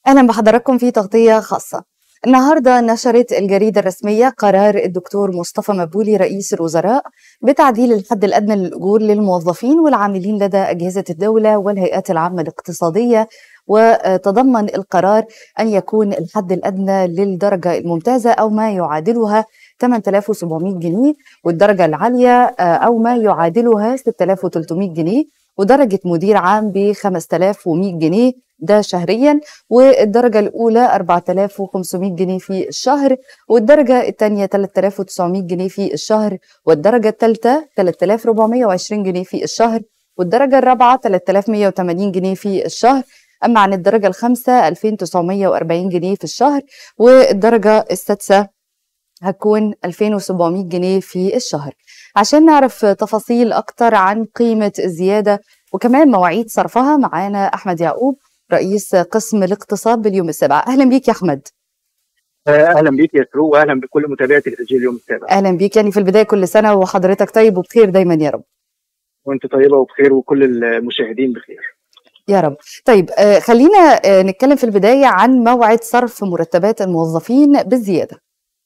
أهلا بحضراتكم في تغطية خاصة النهاردة نشرت الجريدة الرسمية قرار الدكتور مصطفى مبولي رئيس الوزراء بتعديل الحد الأدنى للأجور للموظفين والعاملين لدى أجهزة الدولة والهيئات العامة الاقتصادية وتضمن القرار أن يكون الحد الأدنى للدرجة الممتازة أو ما يعادلها 8700 جنيه والدرجة العالية أو ما يعادلها 6300 جنيه ودرجة مدير عام ب 5100 جنيه ده شهريا والدرجة الأولى 4500 جنيه في الشهر والدرجة الثانية 3900 جنيه في الشهر والدرجة الثالثة 3420 جنيه في الشهر والدرجة الرابعة 3180 جنيه في الشهر أما عن الدرجة الخامسة 2940 جنيه في الشهر والدرجة السادسة هتكون 2700 جنيه في الشهر عشان نعرف تفاصيل أكتر عن قيمة الزيادة وكمان مواعيد صرفها معانا أحمد يعقوب رئيس قسم الاقتصاد باليوم السابع أهلا بيك يا أحمد اهلا بيك يا سرو واهلا بكل متابعي تلفزيون اليوم السابع أهلا بيك يعني في البداية كل سنة وحضرتك طيب وبخير دايما يا رب وانت طيبه وبخير وكل المشاهدين بخير يا رب طيب آه خلينا آه نتكلم في البداية عن موعد صرف مرتبات الموظفين بالزيادة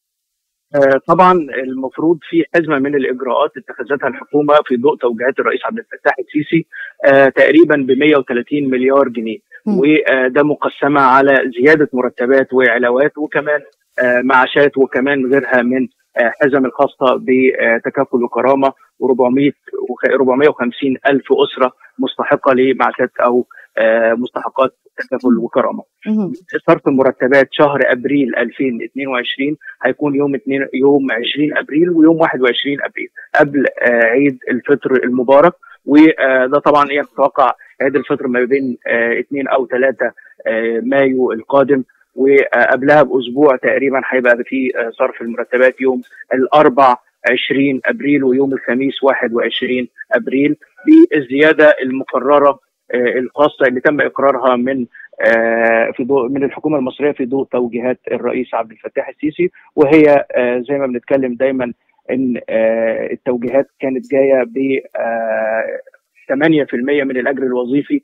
آه طبعا المفروض في حزمه من الاجراءات اتخذتها الحكومه في ضوء توجيهات الرئيس عبد الفتاح السيسي آه تقريبا ب 130 مليار جنيه وده مقسمه على زياده مرتبات وعلاوات وكمان آه معاشات وكمان غيرها من حزم الخاصه بتكافل وكرامه و400 450 الف اسره مستحقه لمعاشات او مستحقات تكافل وكرامه. صرف المرتبات شهر ابريل 2022 هيكون يوم 2 يوم 20 ابريل ويوم 21 ابريل قبل عيد الفطر المبارك وده طبعا يتوقع عيد الفطر ما بين 2 او 3 مايو القادم وقبلها باسبوع تقريبا هيبقى في صرف المرتبات يوم الاربع 20 ابريل ويوم الخميس 21 ابريل بالزياده المقرره الخاصه اللي تم اقرارها من في ضوء من الحكومه المصريه في ضوء توجيهات الرئيس عبد الفتاح السيسي وهي زي ما بنتكلم دايما ان التوجيهات كانت جايه ب 8% من الاجر الوظيفي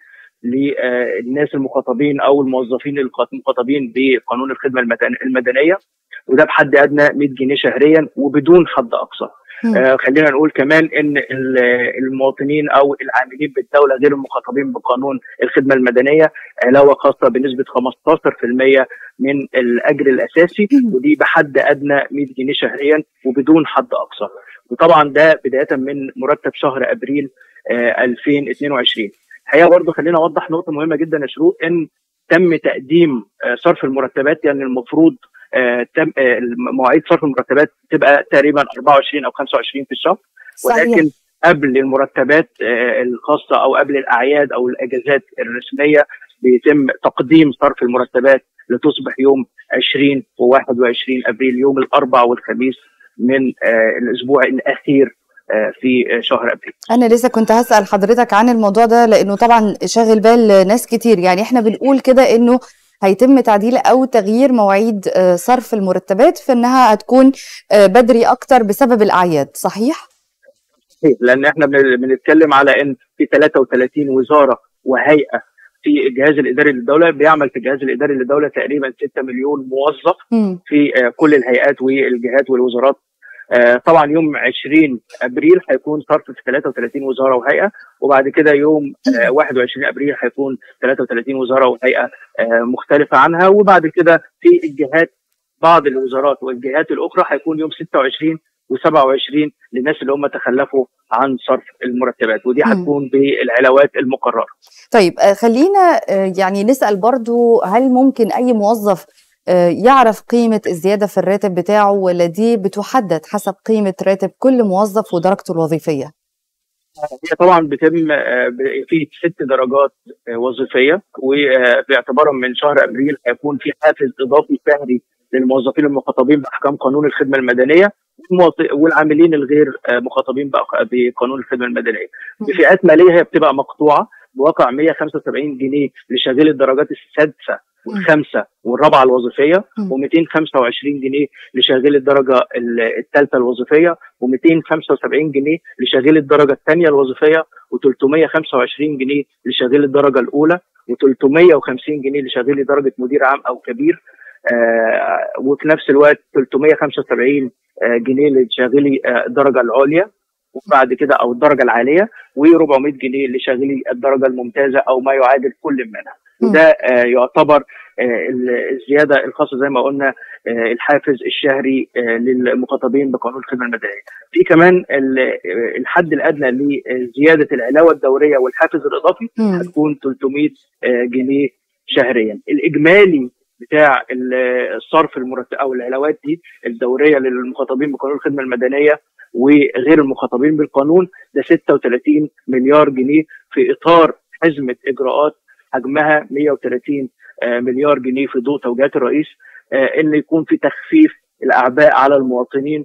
للناس المخاطبين او الموظفين المخاطبين بقانون الخدمه المدنيه وده بحد ادنى 100 جنيه شهريا وبدون حد اقصى. آه خلينا نقول كمان ان المواطنين او العاملين بالدوله غير المخاطبين بقانون الخدمه المدنيه علاوه خاصه بنسبه 15% من الاجر الاساسي ودي بحد ادنى 100 جنيه شهريا وبدون حد اقصى. وطبعا ده بدايه من مرتب شهر ابريل آه 2022. الحقيقه برضه خلينا اوضح نقطه مهمه جدا يا شروق ان تم تقديم صرف المرتبات يعني المفروض تم مواعيد صرف المرتبات تبقى تقريبا 24 او 25 في الشهر ولكن صحيح. قبل المرتبات الخاصه او قبل الاعياد او الاجازات الرسميه بيتم تقديم صرف المرتبات لتصبح يوم 20 و21 ابريل يوم الاربعاء والخميس من الاسبوع الاخير في شهر ابريل. انا لسه كنت هسال حضرتك عن الموضوع ده لانه طبعا شاغل بال ناس كتير يعني احنا بنقول كده انه هيتم تعديل او تغيير مواعيد صرف المرتبات في انها هتكون بدري اكتر بسبب الاعياد صحيح؟ صحيح لان احنا بنتكلم على ان في 33 وزاره وهيئه في الجهاز الاداري للدوله بيعمل في الجهاز الاداري للدوله تقريبا 6 مليون موظف م. في كل الهيئات والجهات والوزارات آه طبعا يوم 20 ابريل هيكون صرف في 33 وزاره وهيئه وبعد كده يوم آه 21 ابريل هيكون 33 وزاره وهيئه آه مختلفه عنها وبعد كده في الجهات بعض الوزارات والجهات الاخرى هيكون يوم 26 و27 للناس اللي هم تخلفوا عن صرف المرتبات ودي هتكون بالعلاوات المقرره. طيب خلينا يعني نسال برضو هل ممكن اي موظف يعرف قيمة الزيادة في الراتب بتاعه ولا دي بتحدد حسب قيمة راتب كل موظف ودرجته الوظيفية؟ هي طبعا بتم في ست درجات وظيفيه وباعتبارا من شهر ابريل هيكون في حافز اضافي شهري للموظفين المخاطبين باحكام قانون الخدمه المدنيه والعاملين الغير مخاطبين بقانون الخدمه المدنيه. بفئات ماليه هي بتبقى مقطوعه بواقع 175 جنيه لشغيل الدرجات السادسه والخامسه والرابعه الوظيفيه و225 جنيه لشغيل الدرجه الثالثه الوظيفيه و275 جنيه لشغيل الدرجه الثانيه الوظيفيه و325 جنيه لشغيل الدرجه الاولى و350 جنيه لشغيلي درجه مدير عام او كبير وفي نفس الوقت 375 جنيه لشاغلي الدرجه العليا وبعد كده او الدرجه العاليه و400 جنيه لشاغلي الدرجه الممتازه او ما يعادل كل منها وده يعتبر الزياده الخاصه زي ما قلنا الحافز الشهري للمخاطبين بقانون الخدمه المدنيه. في كمان الحد الادنى لزياده العلاوه الدوريه والحافز الاضافي هتكون 300 جنيه شهريا. الاجمالي بتاع الصرف المرتب او العلاوات دي الدوريه للمخاطبين بقانون الخدمه المدنيه وغير المخاطبين بالقانون ده 36 مليار جنيه في اطار حزمه اجراءات حجمها 130 مليار جنيه في ضوء توجيهات الرئيس ان يكون في تخفيف الاعباء على المواطنين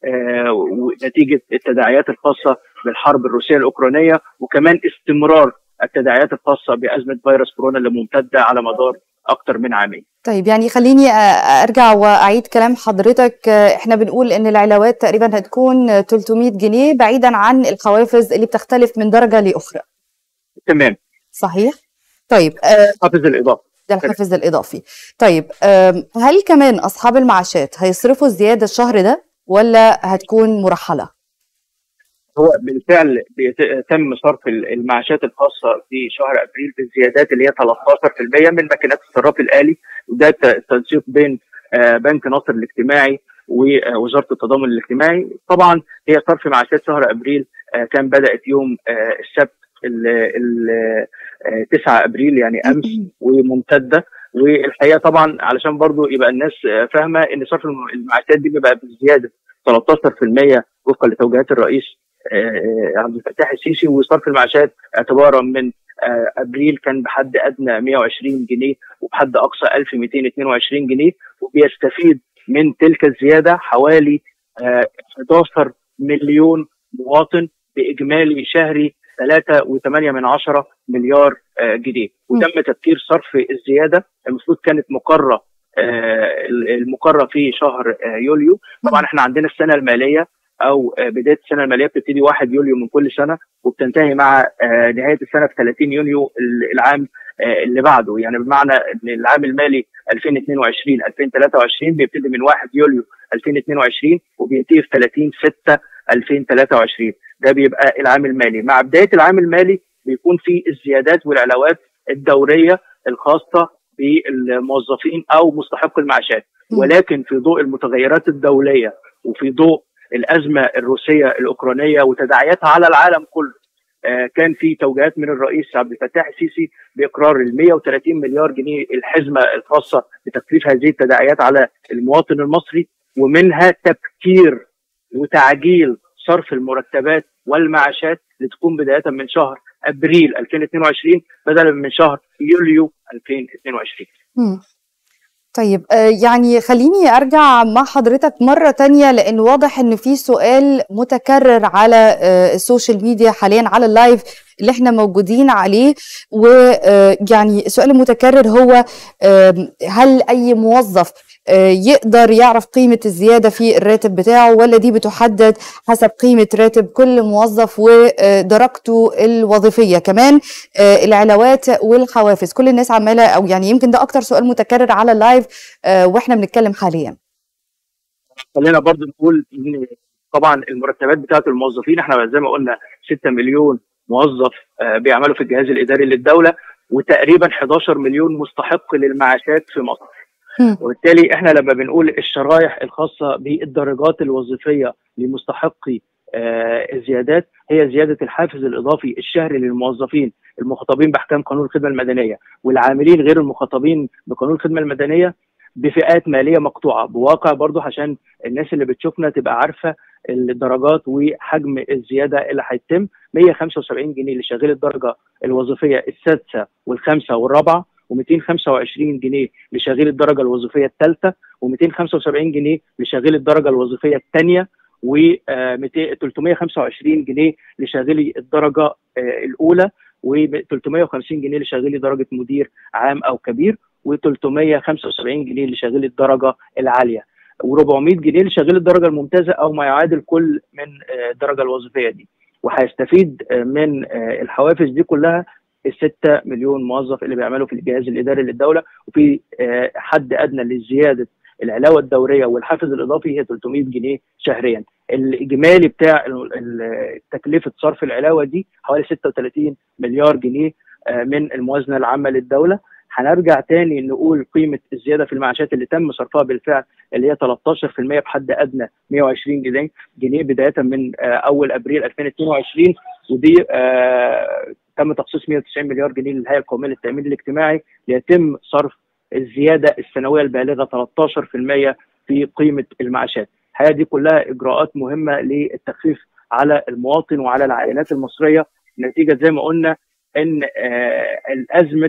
نتيجه التداعيات الخاصه بالحرب الروسيه الاوكرانيه وكمان استمرار التداعيات الخاصه بازمه فيروس كورونا اللي ممتده على مدار اكثر من عامين. طيب يعني خليني ارجع واعيد كلام حضرتك احنا بنقول ان العلاوات تقريبا هتكون 300 جنيه بعيدا عن الحوافز اللي بتختلف من درجه لاخرى. تمام. صحيح؟ طيب الحافز الاضافي. ده الحافز الاضافي. طيب هل كمان اصحاب المعاشات هيصرفوا الزياده الشهر ده ولا هتكون مرحله؟ هو بالفعل تم صرف المعاشات الخاصه في شهر ابريل بالزيادات اللي هي 13% من ماكينات الصراف الالي وده تنسيق بين بنك ناصر الاجتماعي ووزاره التضامن الاجتماعي طبعا هي صرف معاشات شهر ابريل كان بدات يوم السبت ال 9 ابريل يعني امس وممتده والحقيقه طبعا علشان برضو يبقى الناس فاهمه ان صرف المعاشات دي بيبقى بزياده 13% وفقا لتوجيهات الرئيس عبد الفتاح السيسي وصرف المعاشات اعتبارا من ابريل كان بحد ادنى 120 جنيه وبحد اقصى 1222 جنيه وبيستفيد من تلك الزياده حوالي 11 مليون مواطن باجمالي شهري 3.8 من عشرة مليار جنيه وتم تفكير صرف الزياده المفروض كانت مقرره المقرره في شهر يوليو طبعا احنا عندنا السنه الماليه او بدايه السنه الماليه بتبتدي 1 يوليو من كل سنه وبتنتهي مع نهايه السنه في 30 يونيو العام اللي بعده يعني بمعنى ان العام المالي 2022 2023 بيبتدي من 1 يوليو 2022 وبينتهي في 30 6 2023 ده بيبقى العام المالي مع بدايه العام المالي بيكون في الزيادات والعلاوات الدوريه الخاصه بالموظفين او مستحق المعاشات ولكن في ضوء المتغيرات الدوليه وفي ضوء الازمه الروسيه الاوكرانيه وتداعياتها على العالم كله آه كان في توجيهات من الرئيس عبد الفتاح السيسي باقرار ال 130 مليار جنيه الحزمه الخاصه بتخفيف هذه التداعيات على المواطن المصري ومنها تبكير وتعجيل صرف المرتبات والمعاشات لتكون بدايه من شهر ابريل 2022 بدلا من شهر يوليو 2022. م. طيب يعني خليني ارجع مع حضرتك مره تانية لان واضح ان في سؤال متكرر على السوشيال ميديا حاليا على اللايف اللي احنا موجودين عليه ويعني السؤال المتكرر هو هل اي موظف يقدر يعرف قيمة الزيادة في الراتب بتاعه ولا دي بتحدد حسب قيمة راتب كل موظف ودرجته الوظيفية كمان العلاوات والحوافز كل الناس عمالة أو يعني يمكن ده أكتر سؤال متكرر على اللايف وإحنا بنتكلم حاليا خلينا برضو نقول إن طبعا المرتبات بتاعة الموظفين احنا زي ما قلنا 6 مليون موظف بيعملوا في الجهاز الإداري للدولة وتقريبا 11 مليون مستحق للمعاشات في مصر وبالتالي احنا لما بنقول الشرايح الخاصه بالدرجات الوظيفيه لمستحقي آه الزيادات هي زياده الحافز الاضافي الشهري للموظفين المخاطبين باحكام قانون الخدمه المدنيه والعاملين غير المخاطبين بقانون الخدمه المدنيه بفئات ماليه مقطوعه بواقع برضو عشان الناس اللي بتشوفنا تبقى عارفه الدرجات وحجم الزياده اللي هيتم 175 جنيه لشغيل الدرجه الوظيفيه السادسه والخامسه والرابعه و225 جنيه لشغيل الدرجه الوظيفيه الثالثه و275 جنيه لشغيل الدرجه الوظيفيه الثانيه و 325 جنيه لشاغلي الدرجه الاولى و350 جنيه لشاغلي درجه مدير عام او كبير و375 جنيه لشاغلي الدرجه العاليه و400 جنيه لشاغلي الدرجه الممتازه او ما يعادل كل من الدرجه الوظيفيه دي وهيستفيد من الحوافز دي كلها ال 6 مليون موظف اللي بيعملوا في الجهاز الاداري للدوله وفي حد ادنى لزياده العلاوه الدوريه والحافز الاضافي هي 300 جنيه شهريا الاجمالي بتاع تكلفه صرف العلاوه دي حوالي 36 مليار جنيه من الموازنه العامه للدوله هنرجع تاني نقول قيمه الزياده في المعاشات اللي تم صرفها بالفعل اللي هي 13% بحد ادنى 120 جنيه جنيه بدايه من اول ابريل 2022 ودي تم تخصيص 190 مليار جنيه للهيئه القوميه للتامين الاجتماعي ليتم صرف الزياده السنويه البالغه 13% في قيمه المعاشات. الحقيقه دي كلها اجراءات مهمه للتخفيف على المواطن وعلى العائلات المصريه نتيجه زي ما قلنا ان الازمه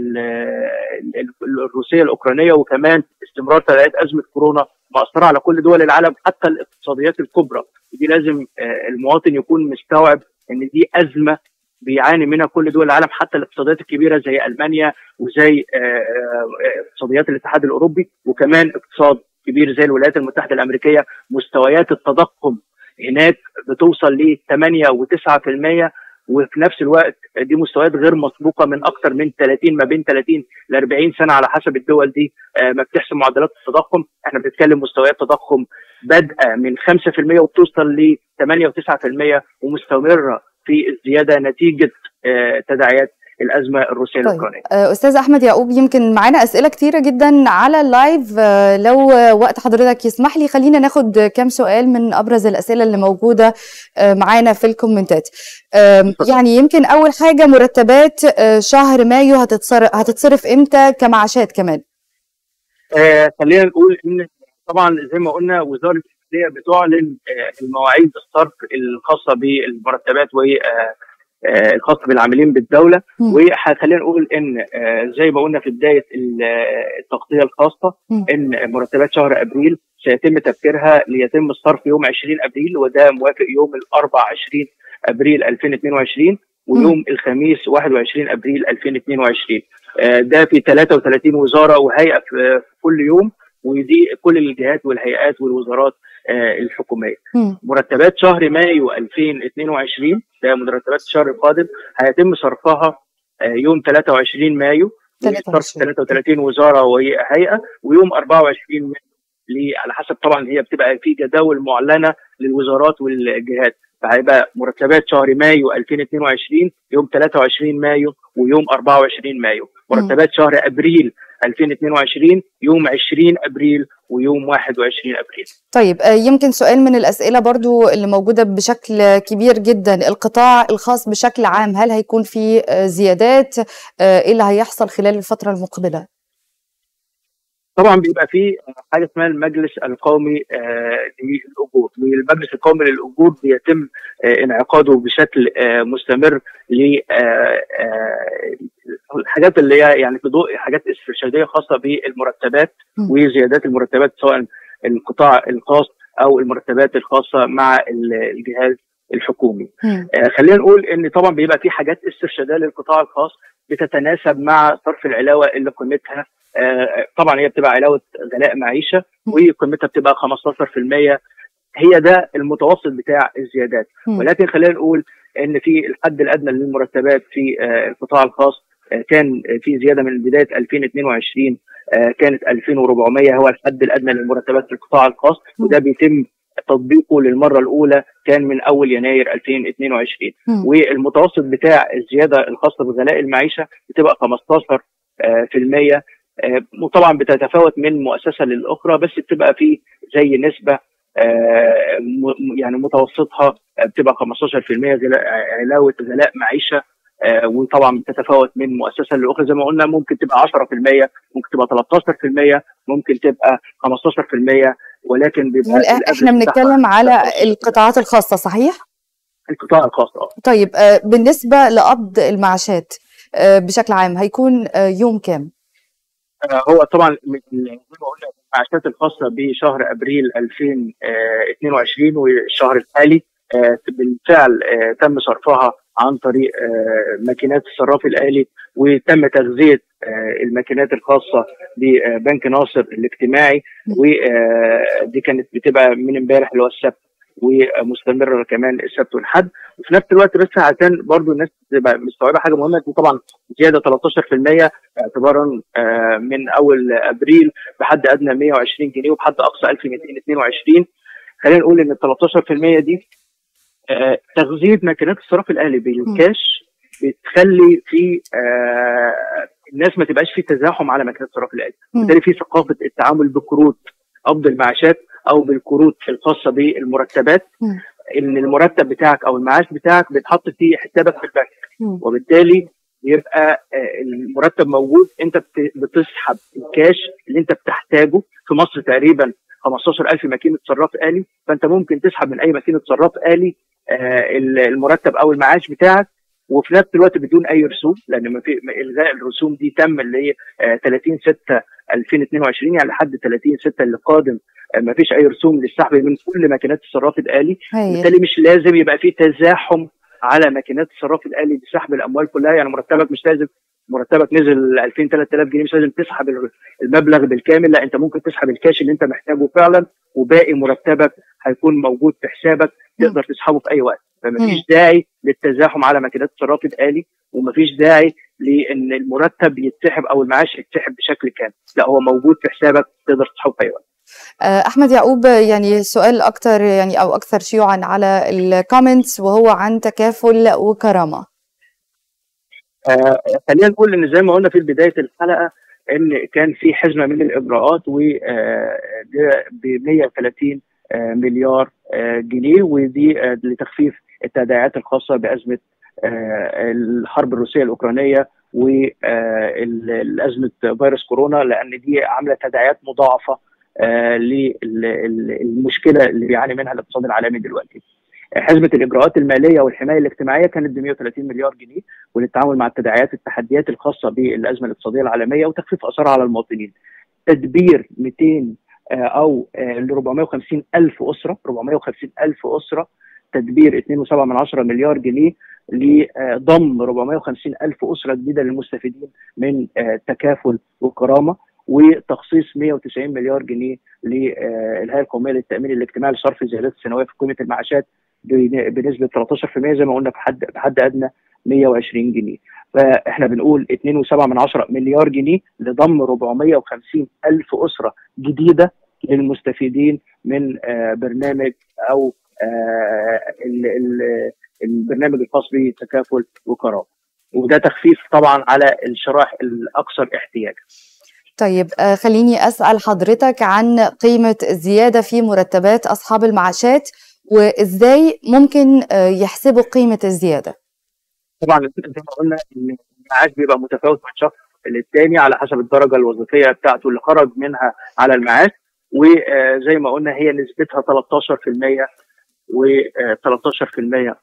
الروسيه الاوكرانيه وكمان استمرار تداعيات ازمه كورونا مأثره على كل دول العالم حتى الاقتصاديات الكبرى ودي لازم المواطن يكون مستوعب ان دي ازمه بيعاني منها كل دول العالم حتى الاقتصاديات الكبيره زي المانيا وزي اقتصاديات الاتحاد الاوروبي وكمان اقتصاد كبير زي الولايات المتحده الامريكيه مستويات التضخم هناك بتوصل ل 8 و9% وفي نفس الوقت دي مستويات غير مسبوقه من اكثر من 30 ما بين 30 ل 40 سنه على حسب الدول دي ما بتحسم معدلات التضخم احنا بنتكلم مستويات تضخم بادئه من 5% وبتوصل ل 8 و9% ومستمره في الزياده نتيجه تداعيات الازمه الروسيه طيب. الاوكرانيه. استاذ احمد يعقوب يمكن معانا اسئله كتيره جدا على اللايف لو وقت حضرتك يسمح لي خلينا ناخد كام سؤال من ابرز الاسئله اللي موجوده معانا في الكومنتات. يعني يمكن اول حاجه مرتبات شهر مايو هتتصرف هتتصرف امتى كمعاشات كمان؟ آه خلينا نقول ان طبعا زي ما قلنا وزاره الماليه بتعلن المواعيد الصرف الخاصه بالمرتبات و الخاص بالعاملين بالدوله وخلينا نقول ان زي ما قلنا في بدايه التغطيه الخاصه ان مرتبات شهر ابريل سيتم تفكيرها ليتم الصرف يوم 20 ابريل وده موافق يوم الاربعاء 20 ابريل 2022 ويوم الخميس 21 ابريل 2022 ده في 33 وزاره وهيئه في كل يوم ودي كل الجهات والهيئات والوزارات الحكوميه. م. مرتبات شهر مايو 2022 ده مرتبات الشهر القادم هيتم صرفها يوم 23 مايو صرف 33 وزاره وهيئه ويوم 24 مايو على حسب طبعا هي بتبقى في جداول معلنه للوزارات والجهات فهيبقى مرتبات شهر مايو 2022 يوم 23 مايو ويوم 24 مايو مرتبات م. شهر ابريل 2022 يوم 20 ابريل ويوم 21 ابريل. طيب يمكن سؤال من الاسئله برضو اللي موجوده بشكل كبير جدا القطاع الخاص بشكل عام هل هيكون في زيادات ايه اللي هيحصل خلال الفتره المقبله؟ طبعا بيبقى في حاجه اسمها المجلس القومي للاجور والمجلس القومي للاجور بيتم انعقاده بشكل مستمر ل الحاجات اللي هي يعني في ضوء حاجات استرشاديه خاصه بالمرتبات وزيادات المرتبات سواء القطاع الخاص او المرتبات الخاصه مع الجهاز الحكومي. آه خلينا نقول ان طبعا بيبقى في حاجات استرشاديه للقطاع الخاص بتتناسب مع صرف العلاوه اللي قيمتها آه طبعا هي بتبقى علاوه غلاء معيشه وقيمتها بتبقى 15% هي ده المتوسط بتاع الزيادات ولكن خلينا نقول ان في الحد الادنى للمرتبات في آه القطاع الخاص كان في زياده من بدايه 2022 كانت 2400 هو الحد الادنى للمرتبات في القطاع الخاص وده بيتم تطبيقه للمره الاولى كان من اول يناير 2022 م. والمتوسط بتاع الزياده الخاصه بغلاء المعيشه بتبقى 15 في المية وطبعا بتتفاوت من مؤسسه للاخرى بس بتبقى في زي نسبه يعني متوسطها بتبقى 15% علاوه غلاء معيشه آه وطبعا بتتفاوت من مؤسسه لاخرى زي ما قلنا ممكن تبقى 10% ممكن تبقى 13% ممكن تبقى 15% ولكن بيبقى احنا بنتكلم على القطاعات الخاصه صحيح؟ القطاع الخاص اه طيب آه بالنسبه لقبض المعاشات آه بشكل عام هيكون يوم كام؟ هو طبعا زي ما قلنا المعاشات الخاصه بشهر ابريل 2022 والشهر الحالي بالفعل تم صرفها عن طريق ماكينات الصراف الآلي وتم تغذية الماكينات الخاصة ببنك ناصر الاجتماعي ودي كانت بتبقى من امبارح اللي هو السبت ومستمره كمان السبت والحد وفي نفس الوقت بس عشان برضو الناس تبقى مستوعبه حاجه مهمه دي طبعا زياده 13% اعتبارا من اول ابريل بحد ادنى 120 جنيه وبحد اقصى 1222 خلينا نقول ان ال 13% دي تغذيه ماكينات الصراف الاهلي بالكاش بتخلي في الناس ما تبقاش في تزاحم على ماكينات الصراف الاهلي وبالتالي في ثقافه التعامل بكروت قبض المعاشات او بالكروت الخاصه بالمرتبات ان المرتب بتاعك او المعاش بتاعك بيتحط في حسابك في البنك وبالتالي يبقى المرتب موجود انت بتسحب الكاش اللي انت بتحتاجه في مصر تقريبا 15000 ماكينه صراف آلي فانت ممكن تسحب من اي ماكينه صراف آلي المرتب او المعاش بتاعك وفي نفس الوقت بدون اي رسوم لان ما في الغاء الرسوم دي تم اللي هي 30 6 2022 يعني لحد 30 6 اللي قادم ما فيش اي رسوم للسحب من كل ماكينات الصراف الالي بالتالي مش لازم يبقى في تزاحم على ماكينات الصراف الالي لسحب الاموال كلها يعني مرتبك مش لازم مرتبك نزل 2000 3000 جنيه مش لازم تسحب المبلغ بالكامل لا انت ممكن تسحب الكاش اللي انت محتاجه فعلا وباقي مرتبك هيكون موجود في حسابك تقدر تسحبه في اي وقت فمفيش داعي للتزاحم على ماكينات الصراف الالي ومفيش داعي لان المرتب يتسحب او المعاش يتسحب بشكل كامل لا هو موجود في حسابك تقدر تسحبه في اي وقت احمد يعقوب يعني سؤال اكثر يعني او اكثر شيوعا على الكومنتس وهو عن تكافل وكرامه آه خلينا نقول ان زي ما قلنا في بدايه الحلقه ان كان في حزمه من الاجراءات و ب 130 مليار جنيه ودي لتخفيف التداعيات الخاصه بازمه الحرب الروسيه الاوكرانيه والازمه فيروس كورونا لان دي عامله تداعيات مضاعفه للمشكله اللي بيعاني منها الاقتصاد العالمي دلوقتي. حزمه الاجراءات الماليه والحمايه الاجتماعيه كانت ب 130 مليار جنيه وللتعامل مع التداعيات التحديات الخاصه بالازمه الاقتصاديه العالميه وتخفيف اثرها على المواطنين. تدبير 200 او ل 450 الف اسره 450 الف اسره تدبير 2.7 مليار جنيه لضم 450 الف اسره جديده للمستفيدين من تكافل وكرامه وتخصيص 190 مليار جنيه للهيئه القوميه للتامين الاجتماعي لصرف الزيادات السنويه في قيمه المعاشات بنسبه 13% زي ما قلنا بحد بحد ادنى 120 جنيه فاحنا بنقول 2.7 مليار جنيه لضم 450 الف اسره جديده للمستفيدين من برنامج او البرنامج الخاص بتكافل وكرامه وده تخفيف طبعا على الشرائح الاكثر احتياجا طيب خليني اسال حضرتك عن قيمه الزياده في مرتبات اصحاب المعاشات وازاي ممكن يحسبوا قيمه الزياده طبعا زي ما قلنا ان المعاش بيبقى متفاوت من شخص للتاني على حسب الدرجه الوظيفيه بتاعته اللي خرج منها على المعاش وزي ما قلنا هي نسبتها 13% و 13%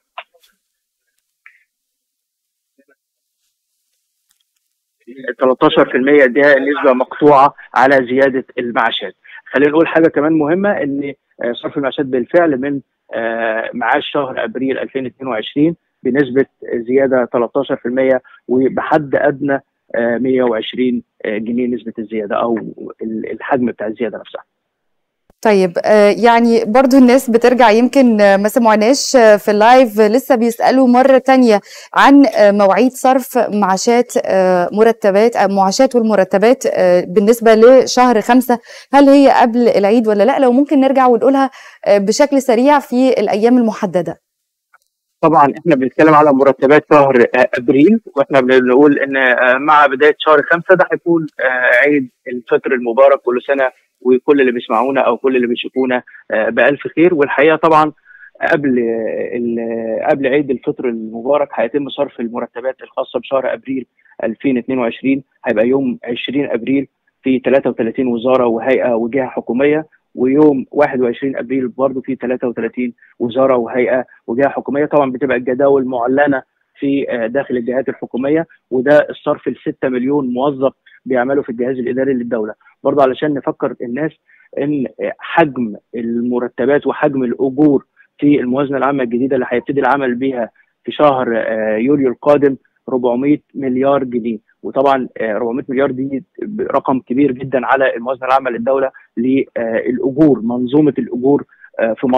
ال 13% دي نسبه مقطوعه على زياده المعاشات. خلينا نقول حاجه كمان مهمه ان صرف المعاشات بالفعل من معاش شهر ابريل 2022 بنسبه زياده 13% وبحد ادنى 120 جنيه نسبه الزياده او الحجم بتاع الزياده نفسها. طيب يعني برضو الناس بترجع يمكن ما سمعناش في اللايف لسه بيسألوا مرة تانية عن مواعيد صرف معاشات مرتبات معاشات والمرتبات بالنسبة لشهر خمسة هل هي قبل العيد ولا لا لو ممكن نرجع ونقولها بشكل سريع في الأيام المحددة طبعا احنا بنتكلم على مرتبات شهر ابريل واحنا بنقول ان مع بدايه شهر خمسه ده هيكون عيد الفطر المبارك كل سنه وكل اللي بيسمعونا او كل اللي بيشوفونا بالف خير والحقيقه طبعا قبل قبل عيد الفطر المبارك هيتم صرف المرتبات الخاصه بشهر ابريل 2022 هيبقى يوم 20 ابريل في 33 وزاره وهيئه وجهه حكوميه ويوم 21 ابريل برضه في 33 وزاره وهيئه وجهه حكوميه طبعا بتبقى الجداول معلنه في داخل الجهات الحكوميه وده الصرف ل 6 مليون موظف بيعملوا في الجهاز الاداري للدوله برضه علشان نفكر الناس ان حجم المرتبات وحجم الاجور في الموازنه العامه الجديده اللي هيبتدي العمل بها في شهر يوليو القادم 400 مليار جنيه وطبعا 400 مليار دي رقم كبير جدا على الموازنه العامه للدوله للاجور منظومه الاجور في مصر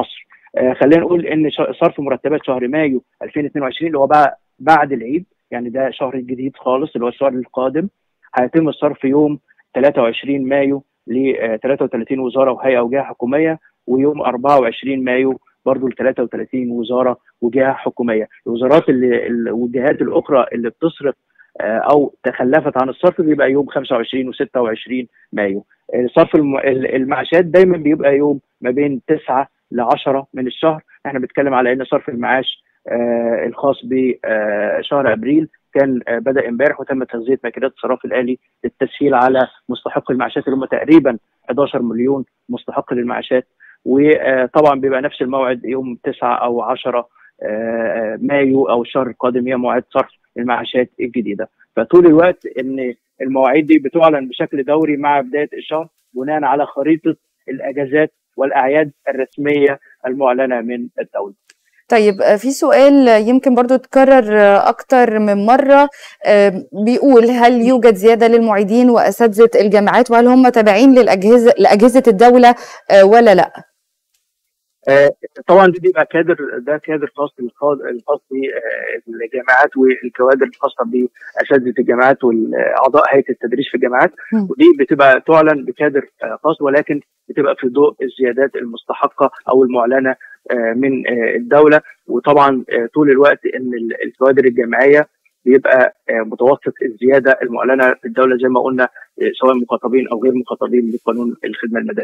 خلينا نقول ان صرف مرتبات شهر مايو 2022 اللي هو بقى بعد العيد يعني ده شهر جديد خالص اللي هو الشهر القادم هيتم الصرف يوم 23 مايو ل 33 وزاره وهيئه وجهه حكوميه ويوم 24 مايو برضه ل 33 وزاره وجهه حكوميه، الوزارات اللي والجهات الاخرى اللي بتصرف او تخلفت عن الصرف بيبقى يوم 25 و26 مايو. صرف المعاشات دايما بيبقى يوم ما بين 9 ل 10 من الشهر، احنا بنتكلم على ان صرف المعاش الخاص بشهر ابريل كان بدا امبارح وتم تغذيه ماكينات الصراف الالي للتسهيل على مستحق المعاشات اللي هم تقريبا 11 مليون مستحق للمعاشات وطبعا بيبقى نفس الموعد يوم 9 او 10 مايو او الشهر القادم هي موعد صرف المعاشات الجديده فطول الوقت ان المواعيد دي بتعلن بشكل دوري مع بدايه الشهر بناء على خريطه الاجازات والاعياد الرسميه المعلنه من الدوله طيب في سؤال يمكن برضو تكرر أكتر من مرة بيقول هل يوجد زيادة للمعيدين وأساتذة الجامعات وهل هم تابعين للأجهزة لأجهزة الدولة ولا لا؟ طبعا دي بيبقى كادر ده كادر خاص الخاص بالجامعات والكوادر الخاصه باساتذه الجامعات واعضاء هيئه التدريس في الجامعات ودي بتبقى تعلن بكادر خاص ولكن بتبقى في ضوء الزيادات المستحقه او المعلنه من الدوله وطبعا طول الوقت ان الكوادر الجامعيه بيبقى متوسط الزياده المعلنه في الدوله زي ما قلنا سواء مخاطبين او غير مخاطبين بقانون الخدمه المدنيه.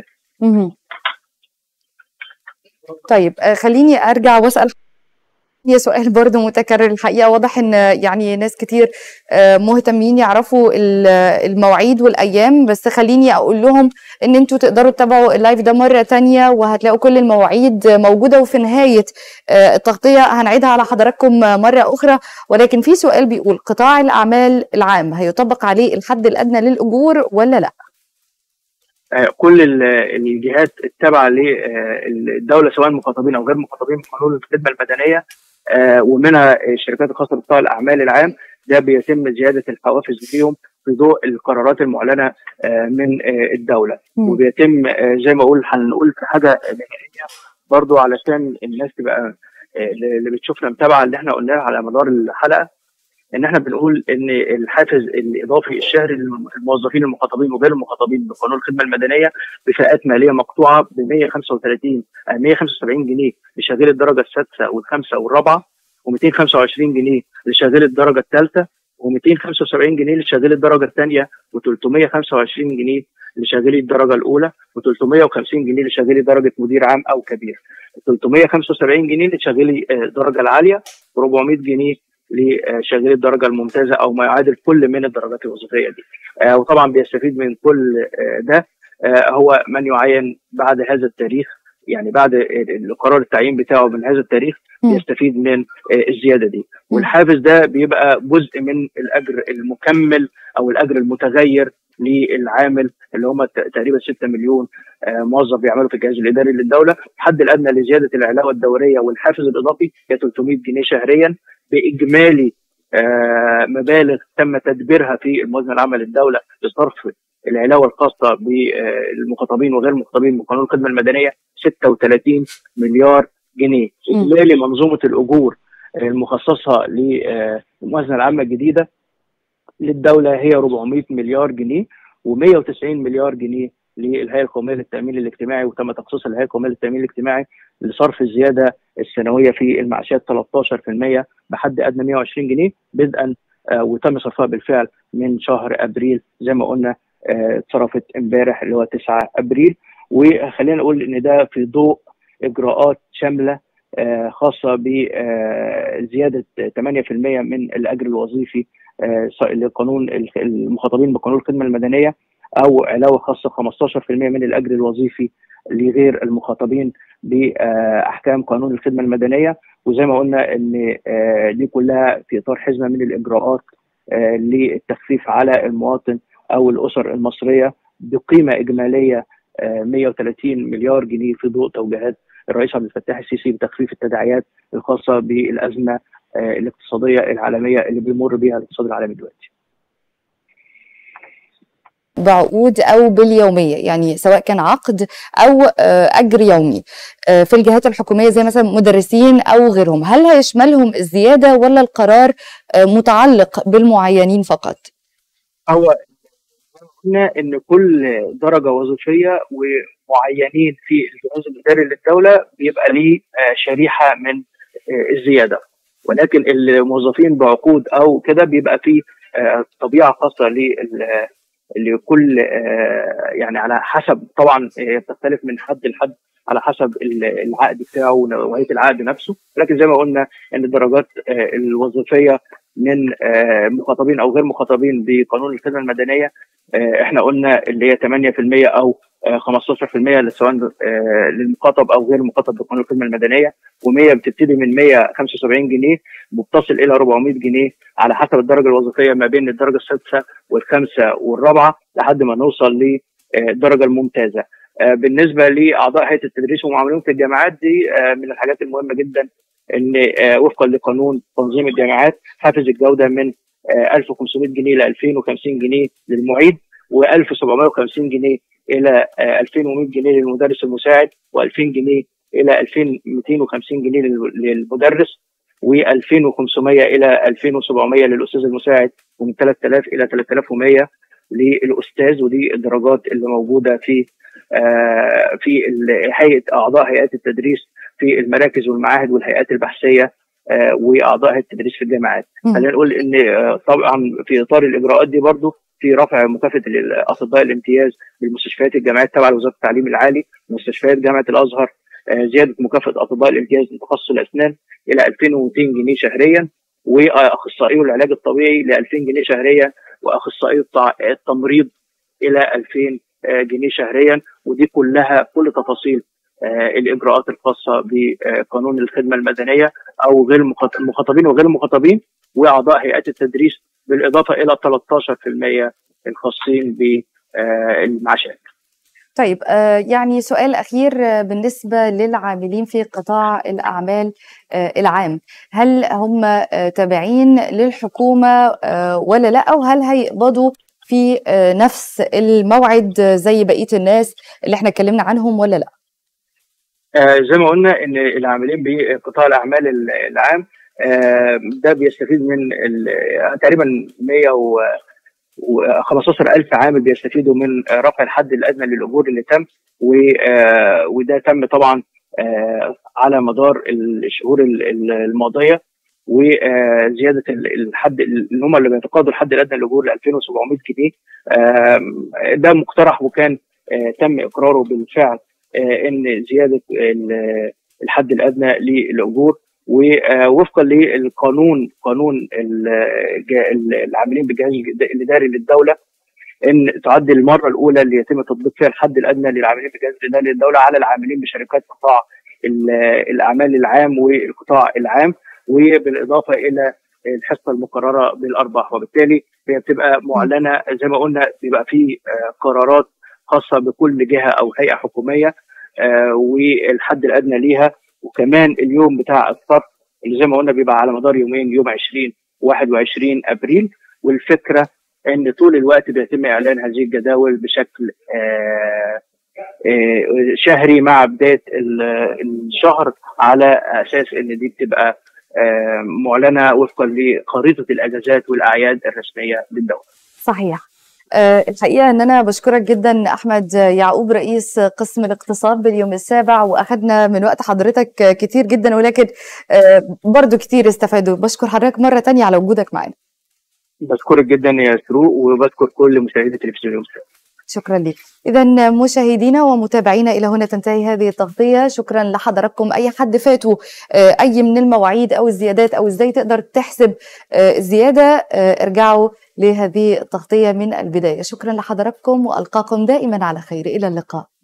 طيب خليني ارجع واسال هي سؤال برضه متكرر الحقيقه واضح ان يعني ناس كتير مهتمين يعرفوا المواعيد والايام بس خليني اقول لهم ان انتوا تقدروا تتابعوا اللايف ده مره تانية وهتلاقوا كل المواعيد موجوده وفي نهايه التغطيه هنعيدها على حضراتكم مره اخرى ولكن في سؤال بيقول قطاع الاعمال العام هيطبق عليه الحد الادنى للاجور ولا لا؟ كل الجهات التابعه للدوله سواء مخاطبين او غير مخاطبين بقانون الخدمه المدنيه ومنها الشركات الخاصه بقطاع الاعمال العام ده بيتم زياده الحوافز فيهم في ضوء القرارات المعلنه من الدوله وبيتم زي ما اقول هنقول في حاجه نهائيه برضو علشان الناس تبقى اللي بتشوفنا متابعه اللي احنا قلناه على مدار الحلقه ان احنا بنقول ان الحافز الاضافي الشهري للموظفين المخاطبين وغير المخاطبين بقانون الخدمه المدنيه بفئات ماليه مقطوعه ب 135 175 جنيه لشغيل الدرجه السادسه والخامسه والرابعه و225 جنيه لشغيل الدرجه الثالثه و275 جنيه لشغيل الدرجه الثانيه و325 جنيه لشغيلي الدرجه الاولى و350 جنيه لشغيلي درجه مدير عام او كبير 375 جنيه لشغيلي الدرجه العاليه و400 جنيه لشغيل الدرجه الممتازه او ما يعادل كل من الدرجات الوظيفيه دي آه وطبعا بيستفيد من كل آه ده آه هو من يعين بعد هذا التاريخ يعني بعد قرار التعيين بتاعه من هذا التاريخ يستفيد من الزياده دي والحافز ده بيبقى جزء من الاجر المكمل او الاجر المتغير للعامل اللي هم تقريبا 6 مليون موظف بيعملوا في الجهاز الاداري للدوله الحد الادنى لزياده العلاوه الدوريه والحافز الاضافي هي 300 جنيه شهريا باجمالي مبالغ تم تدبيرها في الموازنه العامه للدوله لصرف العلاوه الخاصه بالمخاطبين وغير المخاطبين بقانون الخدمه المدنيه 36 مليار جنيه اجمالي منظومه الاجور المخصصه للموازنه العامه الجديده للدوله هي 400 مليار جنيه و190 مليار جنيه للهيئه القوميه للتامين الاجتماعي وتم تخصيص الهيئه القوميه للتامين الاجتماعي لصرف الزياده السنويه في المعاشات 13% بحد ادنى 120 جنيه بدءا آه وتم صرفها بالفعل من شهر ابريل زي ما قلنا اتصرفت آه امبارح اللي هو 9 ابريل وخلينا نقول ان ده في ضوء اجراءات شامله آه خاصه بزياده 8% من الاجر الوظيفي لقانون المخاطبين بقانون الخدمه المدنيه او علاوه خاصه 15% من الاجر الوظيفي لغير المخاطبين باحكام قانون الخدمه المدنيه وزي ما قلنا ان دي كلها في اطار حزمه من الاجراءات للتخفيف على المواطن او الاسر المصريه بقيمه اجماليه 130 مليار جنيه في ضوء توجيهات الرئيس عبد الفتاح السيسي بتخفيف التداعيات الخاصه بالازمه الاقتصاديه العالميه اللي بيمر بها الاقتصاد العالمي دلوقتي. بعقود او باليوميه يعني سواء كان عقد او اجر يومي في الجهات الحكوميه زي مثلا مدرسين او غيرهم هل هيشملهم الزياده ولا القرار متعلق بالمعينين فقط هو قلنا ان كل درجه وظيفيه ومعينين في الجهاز الاداري للدوله بيبقى ليه شريحه من الزياده ولكن الموظفين بعقود او كده بيبقى فيه طبيعه خاصه لكل يعني على حسب طبعا بتختلف من حد لحد على حسب العقد بتاعه ونوعيه العقد نفسه لكن زي ما قلنا ان الدرجات الوظيفيه من مخاطبين او غير مخاطبين بقانون الخدمه المدنيه احنا قلنا اللي هي 8% او 15% سواء للمخاطب او غير المخاطب بقانون الخدمه المدنيه و100 بتبتدي من 175 جنيه بتصل الى 400 جنيه على حسب الدرجه الوظيفيه ما بين الدرجه السادسه والخامسه والرابعه لحد ما نوصل للدرجه الممتازه. بالنسبه لاعضاء هيئه التدريس ومعاملون في الجامعات دي من الحاجات المهمه جدا ان وفقا لقانون تنظيم الجامعات حافز الجوده من 1500 جنيه ل 2050 جنيه للمعيد و1750 جنيه الى 2100 جنيه للمدرس المساعد و2000 جنيه الى 2250 جنيه للمدرس و2500 الى 2700 للاستاذ المساعد ومن 3000 الى 3100 للاستاذ ودي الدرجات اللي موجوده في في هيئه اعضاء هيئات التدريس في المراكز والمعاهد والهيئات البحثيه واعضاء هيئه التدريس في الجامعات خلينا نقول ان طبعا في اطار الاجراءات دي برضو في رفع مكافاه الاطباء الامتياز بالمستشفيات الجامعات تبع لوزاره التعليم العالي مستشفيات جامعه الازهر زياده مكافاه اطباء الامتياز لتخصص الاسنان الى 2200 جنيه شهريا واخصائي العلاج الطبيعي ل 2000 جنيه شهريا واخصائي التمريض الى 2000 جنيه شهريا ودي كلها كل تفاصيل الاجراءات الخاصه بقانون الخدمه المدنيه او غير المخاطبين وغير المخاطبين واعضاء هيئات التدريس بالاضافه الى 13% الخاصين بالمعاشات. طيب يعني سؤال اخير بالنسبه للعاملين في قطاع الاعمال العام هل هم تابعين للحكومه ولا لا او هل هيقبضوا في نفس الموعد زي بقيه الناس اللي احنا اتكلمنا عنهم ولا لا؟ زي ما قلنا ان العاملين بقطاع الاعمال العام ده بيستفيد من تقريبا 100 و 15000 عامل بيستفيدوا من رفع الحد الادنى للاجور اللي تم وده تم طبعا على مدار الشهور الماضيه وزياده الحد اللي هم اللي بيتقاضوا الحد الادنى للاجور ل 2700 جنيه ده مقترح وكان تم اقراره بالفعل ان زياده الحد الادنى للاجور ووفقا للقانون قانون العاملين بالجهاز الاداري للدوله ان تعد المره الاولى اللي يتم تطبيق فيها الحد الادنى للعاملين بالجهاز الاداري للدوله على العاملين بشركات قطاع الاعمال العام والقطاع العام وبالاضافه الى الحصه المقرره بالارباح وبالتالي هي بتبقى معلنه زي ما قلنا بيبقى في قرارات خاصه بكل جهه او هيئه حكوميه والحد الادنى ليها وكمان اليوم بتاع الصرف اللي زي ما قلنا بيبقى على مدار يومين يوم 20 21 ابريل والفكره ان طول الوقت بيتم اعلان هذه الجداول بشكل آآ آآ شهري مع بدايه الشهر على اساس ان دي بتبقى معلنه وفقا لخريطه الاجازات والاعياد الرسميه للدوله. صحيح. الحقيقه ان انا بشكرك جدا احمد يعقوب رئيس قسم الاقتصاد باليوم السابع واخذنا من وقت حضرتك كتير جدا ولكن برضو كتير استفادوا بشكر حضرتك مره تانية على وجودك معنا بشكرك جدا يا شروق وبشكر كل مشاهدي التلفزيون اليوم شكرا لك اذا مشاهدينا ومتابعينا الى هنا تنتهي هذه التغطيه شكرا لحضراتكم اي حد فاتوا اي من المواعيد او الزيادات او ازاي تقدر تحسب الزياده ارجعوا لهذه التغطيه من البدايه شكرا لحضراتكم والقاكم دائما على خير الى اللقاء